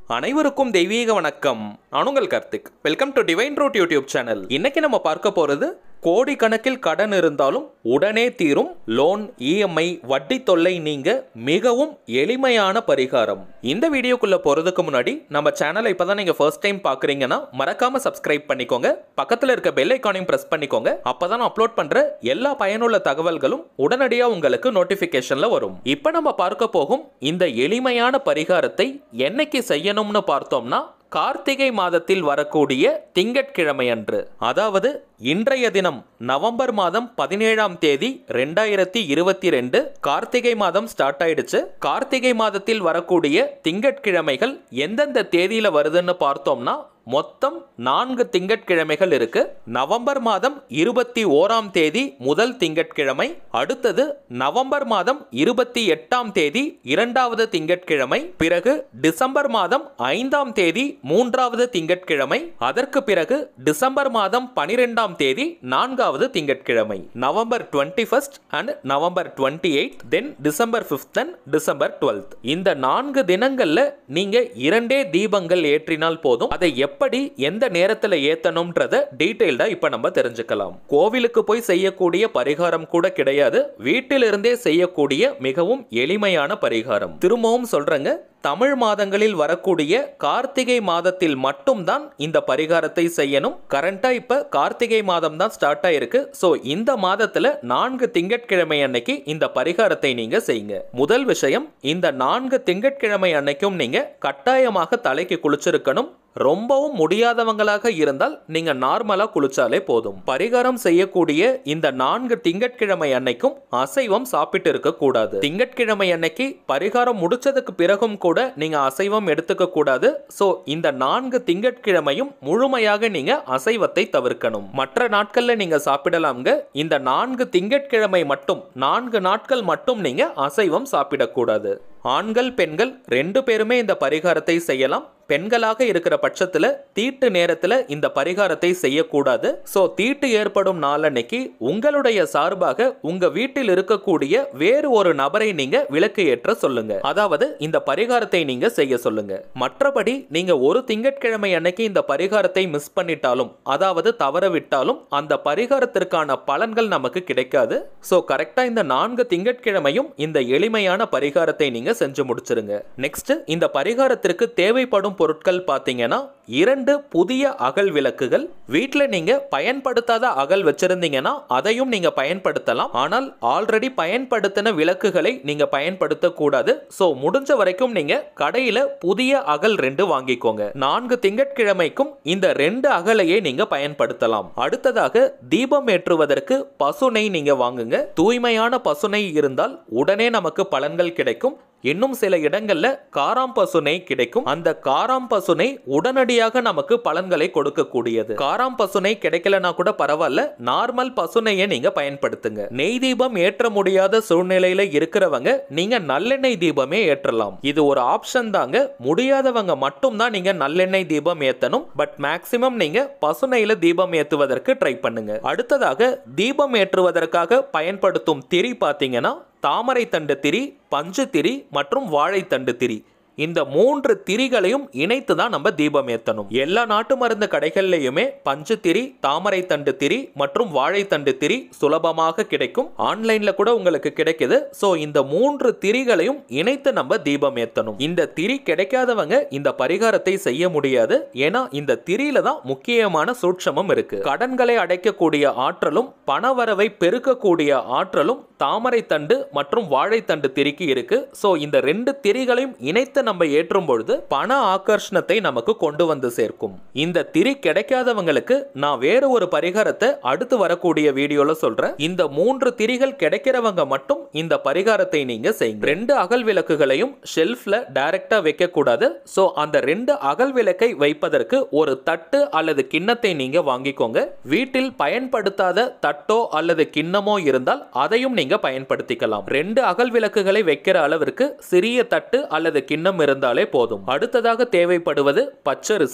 அனைவருக்கும் தெய்வீக வணக்கம் நான் உங்கள் Karthik welcome to divine root YouTube channel இன்னைக்கு நம்ம பார்க்க போறது கோடிக்கணக்கில் கடன் இருந்தாலும் உடனே தீரும் லோன் இஎம்ஐ வட்டி தொல்லை நீங்க மிகவும் எளிமையான பரிகாரம் இந்த வீடியோக்குள்ள போறதுக்கு முன்னாடி நம்ம சேனலை இப்பதான் நீங்க ஃபர்ஸ்ட் டைம் பாக்குறீங்கன்னா மறக்காம சப்ஸ்கிரைப் பண்ணிக்கோங்க பக்கத்துல இருக்க பெல் ஐக்கானையும் பிரஸ் பண்ணிக்கோங்க அப்பதான் அப்லோட் பண்ற எல்லா பயனுள்ள தகவல்களும் உடனடியா உங்களுக்கு நோட்டிபிகேஷன்ல வரும் இப்ப நம்ம பார்க்க போகும் இந்த எளிமையான பரிகாரத்தை என்னைக்கு செய்யணும்னு பார்த்தோம்னா கார்த்திகை மாதத்தில் வரக்கூடிய திங்கட்கிழமை அன்று அதாவது இன்றைய தினம் நவம்பர் மாதம் பதினேழாம் தேதி ரெண்டாயிரத்தி இருபத்தி ரெண்டு கார்த்திகை மாதம் ஸ்டார்ட் ஆயிடுச்சு கார்த்திகை மாதத்தில் வரக்கூடிய திங்கட்கிழமைகள் எந்தெந்த தேதியில வருதுன்னு பார்த்தோம்னா மொத்தம் நான்கு திங்கட்கிழமைகள் இருக்கு நவம்பர் மாதம் இருபத்தி ஓராம் தேதி முதல் திங்கட்கிழமை அடுத்தது நவம்பர் மாதம் இருபத்தி எட்டாம் தேதி இரண்டாவது திங்கட்கிழமை பிறகு டிசம்பர் மாதம் ஐந்தாம் தேதி மூன்றாவது திங்கட்கிழமை அதற்கு பிறகு டிசம்பர் மாதம் பனிரெண்டாம் தேதி நான்காவது திங்கட்கிழமை November twenty first and November twenty eight then December fifth and December twelfth இந்த நான்கு தினங்கள்ல நீங்க இரண்டே தீபங்கள் ஏற்றினால் போதும் அதை எப்படி எந்த நேரத்துல ஏத்தணும்ன்றத டீடைல்டா இப்ப நம்ம தெரிஞ்சுக்கலாம் கோவிலுக்கு போய் செய்யக்கூடிய பரிகாரம் கூட கிடையாது வீட்டிலிருந்தே செய்யக்கூடிய மிகவும் எளிமையான பரிகாரம் திரும்பவும் சொல்றேங்க தமிழ் மாதங்களில் வரக்கூடிய கார்த்திகை மாதத்தில் மட்டும்தான் இந்த பரிகாரத்தை செய்யணும் கரண்டா இப்ப கார்த்திகை மாதம் தான் ஸ்டார்ட் ஆயிருக்கு ஸோ இந்த மாதத்துல நான்கு திங்கட்கிழமை அன்னைக்கு இந்த பரிகாரத்தை நீங்க செய்யுங்க முதல் விஷயம் இந்த நான்கு திங்கட்கிழமை அன்னைக்கும் நீங்க கட்டாயமாக தலைக்கு குளிச்சிருக்கணும் ரொம்பவும் முடியாதவங்களாக இருந்தால் நீங்க நார்மலா குளிச்சாலே போதும் பரிகாரம் செய்யக்கூடிய இந்த நான்கு திங்கட்கிழமை அன்னைக்கும் அசைவம் சாப்பிட்டு இருக்க கூடாது திங்கட்கிழமை அன்னைக்கு பரிகாரம் முடிச்சதுக்கு பிறகும் கூட நீங்க அசைவம் எடுத்துக்க கூடாது சோ இந்த நான்கு திங்கட்கிழமையும் முழுமையாக நீங்க அசைவத்தை தவிர்க்கணும் மற்ற நாட்கள்ல நீங்க சாப்பிடலாம்ங்க இந்த நான்கு திங்கட்கிழமை மட்டும் நான்கு நாட்கள் மட்டும் நீங்க அசைவம் சாப்பிடக்கூடாது ஆண்கள் பெண்கள் ரெண்டு பேருமே இந்த பரிகாரத்தை செய்யலாம் பெண்களாக இருக்கிற பட்சத்துல தீட்டு நேரத்துல இந்த பரிகாரத்தை செய்யக்கூடாது சோ தீட்டு ஏற்படும் நாளன்னைக்கு உங்களுடைய சார்பாக உங்க வீட்டில் இருக்கக்கூடிய வேறு ஒரு நபரை நீங்க விளக்கு ஏற்ற சொல்லுங்க அதாவது இந்த பரிகாரத்தை நீங்க செய்ய சொல்லுங்க மற்றபடி நீங்க ஒரு திங்கட்கிழமை அன்னைக்கு இந்த பரிகாரத்தை மிஸ் பண்ணிட்டாலும் அதாவது தவற விட்டாலும் அந்த பரிகாரத்திற்கான பலன்கள் நமக்கு கிடைக்காது சோ கரெக்டா இந்த நான்கு திங்கட்கிழமையும் இந்த எளிமையான பரிகாரத்தை நீங்க செஞ்சு முடிச்சிருங்க நெக்ஸ்ட் இந்த பரிகாரத்திற்கு தேவைப்படும் பொருட்கள் பார்த்தீங்கன்னா இரண்டு புதிய அகல் விளக்குகள் வீட்டில் நீங்க பயன்படுத்தாத அகல் வச்சிருந்தீங்கன்னா அதையும் நீங்க பயன்படுத்தலாம் ஆனால் ஆல்ரெடி பயன்படுத்தின விளக்குகளை நீங்க பயன்படுத்த கூடாது ஸோ முடிஞ்ச வரைக்கும் நீங்க கடையில புதிய அகல் ரெண்டு வாங்கிக்கோங்க நான்கு திங்கட்கிழமைக்கும் இந்த ரெண்டு அகலையே நீங்க பயன்படுத்தலாம் அடுத்ததாக தீபம் ஏற்றுவதற்கு பசுனை நீங்க வாங்குங்க தூய்மையான பசுனை இருந்தால் உடனே நமக்கு பலன்கள் கிடைக்கும் இன்னும் சில இடங்கள்ல காராம் பசுனை கிடைக்கும் அந்த காராம் பசுனை உடனடியாக நமக்கு பலன்களை கொடுக்கக்கூடியது காராம் பசுனை கிடைக்கலனா கூட பரவாயில்ல நார்மல் பசுனையை நீங்க பயன்படுத்துங்க நெய் தீபம் ஏற்ற முடியாத சூழ்நிலையில இருக்கிறவங்க நீங்க நல்லெண்ணெய் தீபமே ஏற்றலாம் இது ஒரு ஆப்ஷன் தாங்க முடியாதவங்க மட்டும் தான் நீங்க நல்லெண்ணெய் தீபம் ஏத்தணும் பட் மேக்சிமம் நீங்க பசுனையில தீபம் ஏத்துவதற்கு ட்ரை பண்ணுங்க அடுத்ததாக தீபம் ஏற்றுவதற்காக பயன்படுத்தும் திரி பாத்தீங்கன்னா தாமரை தண்டு திரி பஞ்சு திரி மற்றும் வாழைத்தண்டு திரி இந்த மூன்று திரிகளையும் இணைத்து தான் நம்ம தீபம் ஏத்தணும் எல்லா நாட்டு மருந்து கடைகள்லையுமே பஞ்சு திரி தாமரை தண்டு திரி மற்றும் வாழைத்தண்டு திரி சுலபமாக கிடைக்கும் ஆன்லைன்ல கூட உங்களுக்கு கிடைக்குது ஸோ இந்த மூன்று திரிகளையும் இணைத்து நம்ம தீபம் ஏத்தணும் இந்த திரி கிடைக்காதவங்க இந்த பரிகாரத்தை செய்ய முடியாது ஏன்னா இந்த திரியில தான் முக்கியமான சூட்சமம் இருக்கு கடன்களை அடைக்கக்கூடிய ஆற்றலும் பணவரவை பெருக்கக்கூடிய ஆற்றலும் தாமரை தண்டு மற்றும் வாழைத்தண்டு திரிக்கு இருக்கு ஸோ இந்த ரெண்டு திரிகளையும் இணைத்து நம்ம ஏற்றும் பொழுது பண ஆகர்ஷணத்தை நமக்கு கொண்டு வந்து சேர்க்கும் இந்த திரி கிடைக்காதவங்களுக்கு நான் வேற ஒரு பரிகாரத்தை அடுத்து வரக்கூடிய வீடியோல சொல்றேன் இந்த மூன்று திரிகள் கிடைக்கிறவங்க மட்டும் இந்த பரிகாரத்தை நீங்க செய்யுங்க ரெண்டு அகல் விளக்குகளையும் ஷெல்ஃப்ல டைரக்டா வைக்க கூடாது ஸோ அந்த ரெண்டு அகல் விளக்கை வைப்பதற்கு ஒரு தட்டு அல்லது கிண்ணத்தை நீங்க வாங்கிக்கோங்க வீட்டில் பயன்படுத்தாத தட்டோ அல்லது கிண்ணமோ இருந்தால் அதையும் நீங்க பயன்படுத்திக்கலாம் ரெண்டு அகல் விளக்குகளை வைக்கிற அளவிற்கு சிறிய தட்டு அல்லது கிண்ணம் இருந்தாலே போதும் அடுத்ததாக தேவைப்படுவது பச்சரிசி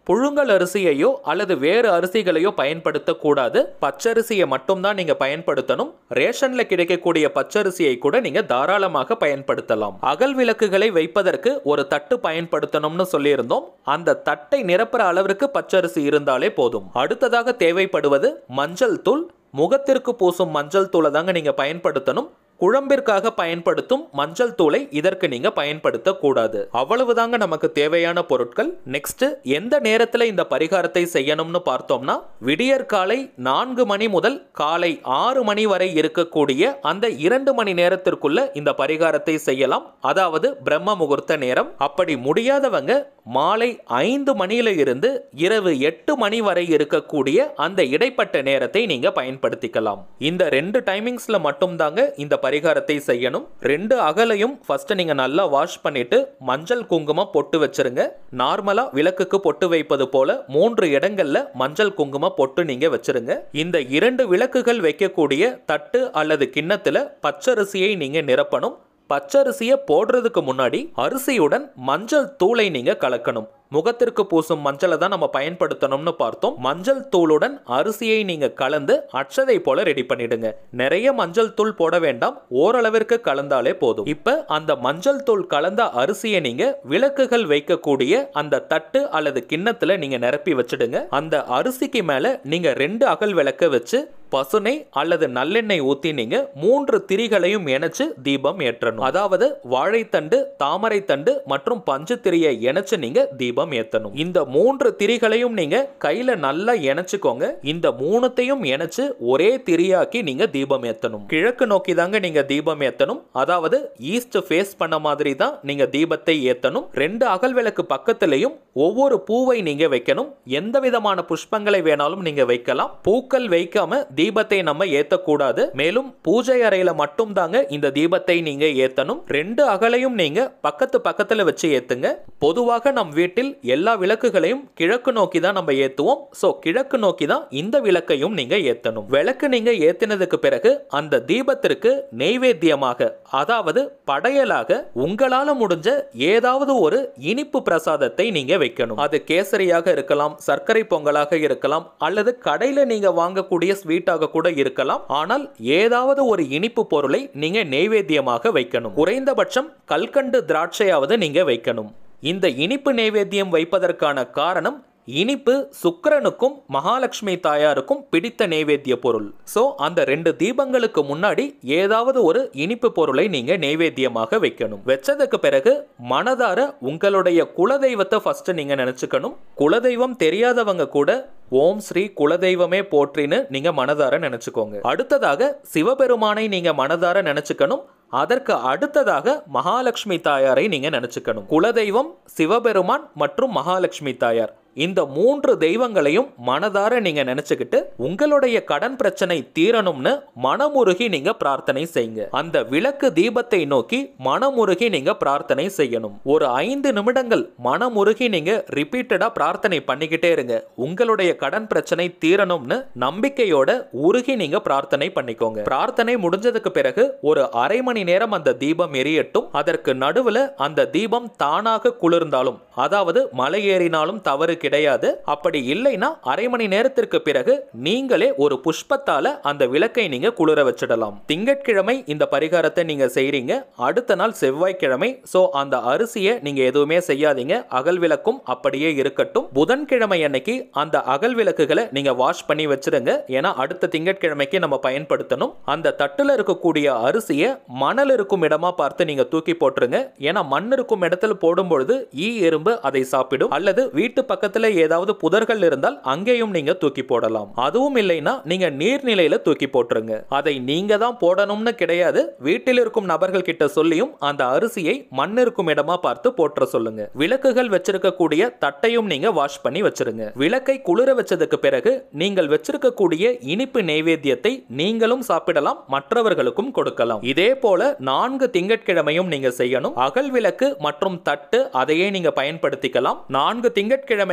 புழுங்கல் அரிசியையோ அல்லது வேறு அரிசிகளையோ பயன்படுத்தக்கூடாது பச்சரிசியை மட்டும்தான் நீங்க பயன்படுத்தணும் ரேஷன்ல கிடைக்கக்கூடிய பச்சரிசியை கூட நீங்க தாராளமாக பயன்படுத்தலாம் அகல் விளக்குகளை வைப்பதற்கு ஒரு தட்டு பயன்படுத்தணும்னு சொல்லியிருந்தோம் அந்த தட்டை நிரப்புற அளவிற்கு பச்சரிசி இருந்தாலே போதும் அடுத்ததாக தேவைப்படுவது மஞ்சள் தூள் முகத்திற்கு பூசும் மஞ்சள் தூளை தாங்க நீங்க பயன்படுத்தணும் குழம்பிற்காக பயன்படுத்தும் மஞ்சள் தூளை இதற்கு நீங்க பயன்படுத்த கூடாது அவ்வளவுதாங்க நமக்கு தேவையான பொருட்கள் நெக்ஸ்ட் எந்த நேரத்துல இந்த பரிகாரத்தை செய்யணும்னு பார்த்தோம்னா விடியற் காலை நான்கு மணி முதல் காலை ஆறு மணி வரை இருக்கக்கூடிய அந்த இரண்டு மணி நேரத்திற்குள்ள இந்த பரிகாரத்தை செய்யலாம் அதாவது பிரம்ம முகூர்த்த நேரம் அப்படி முடியாதவங்க மாலை ஐந்து மணியில இருந்து இரவு எட்டு மணி வரை இருக்கக்கூடிய அந்த இடைப்பட்ட நேரத்தை நீங்க பயன்படுத்திக்கலாம் இந்த ரெண்டு டைமிங்ஸ்ல மட்டும் தாங்க இந்த பரிகாரத்தை செய்யணும் ரெண்டு அகலையும் ஃபர்ஸ்ட் நீங்க நல்லா வாஷ் பண்ணிட்டு மஞ்சள் குங்குமம் பொட்டு வச்சிருங்க நார்மலா விளக்குக்கு பொட்டு வைப்பது போல மூன்று இடங்கள்ல மஞ்சள் குங்குமம் பொட்டு நீங்க வச்சிருங்க இந்த இரண்டு விளக்குகள் வைக்கக்கூடிய தட்டு அல்லது கிண்ணத்துல பச்சரிசியை நீங்க நிரப்பணும் பச்சரிசியை போடுறதுக்கு முன்னாடி அரிசியுடன் மஞ்சள் தூளை நீங்க கலக்கணும் முகத்திற்கு பூசும் மஞ்சளை தான் நம்ம பயன்படுத்தணும்னு பார்த்தோம் மஞ்சள் தூளுடன் அரிசியை நீங்க கலந்து அச்சதை போல ரெடி பண்ணிடுங்க நிறைய மஞ்சள் தூள் போட வேண்டாம் ஓரளவிற்கு கலந்தாலே போதும் இப்ப அந்த மஞ்சள் தூள் கலந்த அரிசியை நீங்க விளக்குகள் வைக்கக்கூடிய அந்த தட்டு அல்லது கிண்ணத்துல நீங்க நிரப்பி வச்சிடுங்க அந்த அரிசிக்கு மேல நீங்க ரெண்டு அகல் விளக்க வச்சு பசுனை அல்லது நல்லெண்ணெய் ஊத்தி நீங்க மூன்று திரிகளையும் இணைச்சு தீபம் ஏற்றணும் அதாவது வாழைத்தண்டு தாமரை தண்டு மற்றும் பஞ்சு திரியை இணைச்சு நீங்க தீபம் ஏத்தணும் இந்த மூன்று திரிகளையும் நீங்க கையில நல்லா இணைச்சுக்கோங்க இந்த மூணுத்தையும் இணைச்சு ஒரே திரியாக்கி நீங்க தீபம் ஏத்தணும் கிழக்கு நோக்கி தாங்க நீங்க தீபம் ஏத்தணும் அதாவது ஈஸ்ட் ஃபேஸ் பண்ண மாதிரி தான் நீங்க தீபத்தை ஏத்தணும் ரெண்டு அகல் விளக்கு பக்கத்திலையும் ஒவ்வொரு பூவை நீங்க வைக்கணும் எந்த விதமான புஷ்பங்களை வேணாலும் நீங்க வைக்கலாம் பூக்கள் வைக்காம தீபத்தை நம்ம ஏத்தக்கூடாது மேலும் பூஜை அறையில மட்டும் தாங்க இந்த தீபத்தை நீங்க ஏத்தணும் ரெண்டு அகலையும் நீங்க பக்கத்து பக்கத்துல வச்சு ஏத்துங்க பொதுவாக நம் வீட்டில் எல்லா விளக்குகளையும் கிழக்கு நோக்கி தான் நம்ம ஏத்துவோம் சோ கிழக்கு நோக்கி தான் இந்த விளக்கையும் நீங்க ஏத்தணும் விளக்கு நீங்க ஏத்தினதுக்கு பிறகு அந்த தீபத்திற்கு நெய்வேத்தியமாக அதாவது படையலாக உங்களால முடிஞ்ச ஏதாவது ஒரு இனிப்பு பிரசாதத்தை நீங்க வைக்கணும் அது கேசரியாக இருக்கலாம் சர்க்கரை பொங்கலாக இருக்கலாம் அல்லது கடையில நீங்க வாங்கக்கூடிய ஸ்வீட்டாக கூட இருக்கலாம் ஆனால் ஏதாவது ஒரு இனிப்பு பொருளை நீங்க நெய்வேத்தியமாக வைக்கணும் குறைந்தபட்சம் கல்கண்டு திராட்சையாவது நீங்க வைக்கணும் இந்த இனிப்பு நெய்வேத்தியம் வைப்பதற்கான காரணம் இனிப்பு சுக்கிரனுக்கும் மகாலட்சுமி தாயாருக்கும் பிடித்த நெய்வேத்திய பொருள் சோ அந்த ரெண்டு தீபங்களுக்கு முன்னாடி ஏதாவது ஒரு இனிப்பு பொருளை நீங்க நெய்வேத்தியமாக வைக்கணும் வச்சதுக்கு பிறகு மனதார உங்களுடைய குலதெய்வத்தை ஃபர்ஸ்ட் நீங்க நினைச்சுக்கணும் குலதெய்வம் தெரியாதவங்க கூட ஓம் ஸ்ரீ குலதெய்வமே போற்றின்னு நீங்க மனதார நினைச்சுக்கோங்க அடுத்ததாக சிவபெருமானை நீங்க மனதார நினைச்சுக்கணும் அதற்கு அடுத்ததாக மகாலட்சுமி தாயாரை நீங்க நினைச்சுக்கணும் குலதெய்வம் சிவபெருமான் மற்றும் மகாலட்சுமி தாயார் இந்த மூன்று தெய்வங்களையும் மனதார நீங்க நினைச்சுக்கிட்டு உங்களுடைய கடன் பிரச்சனை தீரணும்னு மனமுருகி நீங்க பிரார்த்தனை செய்யுங்க அந்த விளக்கு தீபத்தை நோக்கி மனமுருகி நீங்க பிரார்த்தனை செய்யணும் ஒரு ஐந்து நிமிடங்கள் மனமுருகி நீங்க ரிப்பீட்டடா பிரார்த்தனை பண்ணிக்கிட்டே இருங்க உங்களுடைய கடன் பிரச்சனை தீரணும்னு நம்பிக்கையோட உருகி நீங்க பிரார்த்தனை பண்ணிக்கோங்க பிரார்த்தனை முடிஞ்சதுக்கு பிறகு ஒரு அரை மணி நேரம் அந்த தீபம் எரியட்டும் அதற்கு நடுவுல அந்த தீபம் தானாக குளிர்ந்தாலும் அதாவது மலை ஏறினாலும் தவறு கிடையாது அப்படி இல்லைன்னா அரை மணி நேரத்திற்கு பிறகு நீங்களே ஒரு புஷ்பத்தால அந்த விளக்கை நீங்க குளிர வச்சிடலாம் திங்கட்கிழமை இந்த பரிகாரத்தை நீங்க செய்றீங்க அடுத்த நாள் செவ்வாய்க்கிழமை சோ அந்த அரிசியை நீங்க எதுவுமே செய்யாதீங்க அகல் விளக்கும் அப்படியே இருக்கட்டும் புதன்கிழமை அன்னைக்கு அந்த அகல் விளக்குகளை நீங்க வாஷ் பண்ணி வச்சிருங்க ஏன்னா அடுத்த திங்கட்கிழமைக்கு நம்ம பயன்படுத்தணும் அந்த தட்டுல இருக்கக்கூடிய அரிசியை மணல் இருக்கும் இடமா பார்த்து நீங்க தூக்கி போட்டுருங்க ஏன்னா மண் இருக்கும் இடத்துல போடும்பொழுது ஈ எறும்பு அதை சாப்பிடும் அல்லது வீட்டு பக்கத்துல ஏதாவது புதர்கள் இருந்தால் அங்கேயும் நீங்க தூக்கி போடலாம் அதுவும் இல்லைன்னா நீங்க நீர்நிலையில தூக்கி போட்டுருங்க அதை நீங்க தான் போடணும்னு கிடையாது வீட்டில் இருக்கும் நபர்கள் கிட்ட சொல்லியும் அந்த அரிசியை மண் இருக்கும் இடமா பார்த்து போட்டுற சொல்லுங்க விளக்குகள் வச்சிருக்கக்கூடிய தட்டையும் நீங்க வாஷ் பண்ணி வச்சிருங்க விளக்கை குளிர வச்சதுக்கு பிறகு நீங்கள் வச்சிருக்கக்கூடிய இனிப்பு நெய்வேத்தியத்தை நீங்களும் சாப்பிடலாம் மற்றவர்களுக்கும் கொடுக்கலாம் இதே போல நான்கு திங்கட்கிழமையும் நீங்க செய்யணும் அகல் விளக்கு மற்றும் தட்டு அதையே நீங்க பயன்படுத்திக்கலாம் நான்கு திங்கட்கிழமைகள்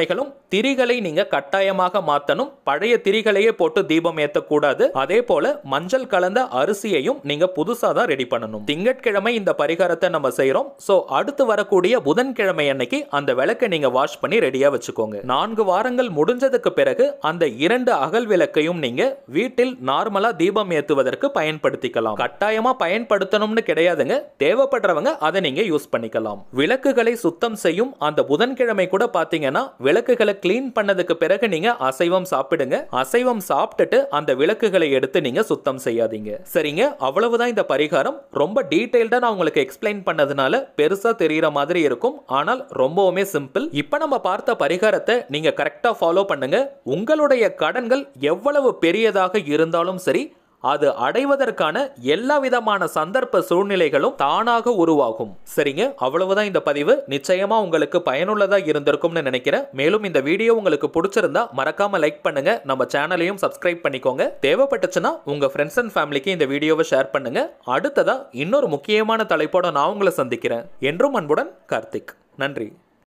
புதன்கிழமைகளும் திரிகளை நீங்க கட்டாயமாக மாத்தணும் பழைய திரிகளையே போட்டு தீபம் ஏத்தக்கூடாது அதே போல மஞ்சள் கலந்த அரிசியையும் நீங்க புதுசா தான் ரெடி பண்ணணும் திங்கட்கிழமை இந்த பரிகாரத்தை நம்ம செய்றோம் சோ அடுத்து வரக்கூடிய புதன்கிழமை அன்னைக்கு அந்த விளக்கை நீங்க வாஷ் பண்ணி ரெடியா வச்சுக்கோங்க நான்கு வாரங்கள் முடிஞ்சதுக்கு பிறகு அந்த இரண்டு அகல் விளக்கையும் நீங்க வீட்டில் நார்மலா தீபம் ஏத்துவதற்கு பயன்படுத்திக்கலாம் கட்டாயமா பயன்படுத்தணும்னு கிடையாதுங்க தேவைப்படுறவங்க அதை நீங்க யூஸ் பண்ணிக்கலாம் விளக்குகளை சுத்தம் செய்யும் அந்த புதன்கிழமை கூட பாத்தீங்கன்னா விளக்குகளை கிளீன் பண்ணதுக்கு பிறகு நீங்க அசைவம் சாப்பிடுங்க அசைவம் சாப்பிட்டுட்டு அந்த விளக்குகளை எடுத்து நீங்க சுத்தம் செய்யாதீங்க சரிங்க அவ்வளவுதான் இந்த பரிகாரம் ரொம்ப டீடைல்டா நான் உங்களுக்கு எக்ஸ்பிளைன் பண்ணதுனால பெருசா தெரியற மாதிரி இருக்கும் ஆனால் ரொம்பவுமே சிம்பிள் இப்போ நம்ம பார்த்த பரிகாரத்தை நீங்க கரெக்டா ஃபாலோ பண்ணுங்க உங்களுடைய கடன்கள் எவ்வளவு பெரியதாக இருந்தாலும் சரி அது அடைவதற்கான எல்லா விதமான சந்தர்ப்ப சூழ்நிலைகளும் தானாக உருவாகும் சரிங்க அவ்வளவுதான் இந்த பதிவு நிச்சயமா உங்களுக்கு பயனுள்ளதா இருந்திருக்கும்னு நினைக்கிறேன் மேலும் இந்த வீடியோ உங்களுக்கு பிடிச்சிருந்தா மறக்காம லைக் பண்ணுங்க நம்ம சேனலையும் சப்ஸ்கிரைப் பண்ணிக்கோங்க தேவைப்பட்டுச்சுன்னா உங்க ஃப்ரெண்ட்ஸ் அண்ட் ஃபேமிலிக்கு இந்த வீடியோவை ஷேர் பண்ணுங்க அடுத்ததா இன்னொரு முக்கியமான தலைப்போட நான் உங்களை சந்திக்கிறேன் என்றும் அன்புடன் கார்த்திக் நன்றி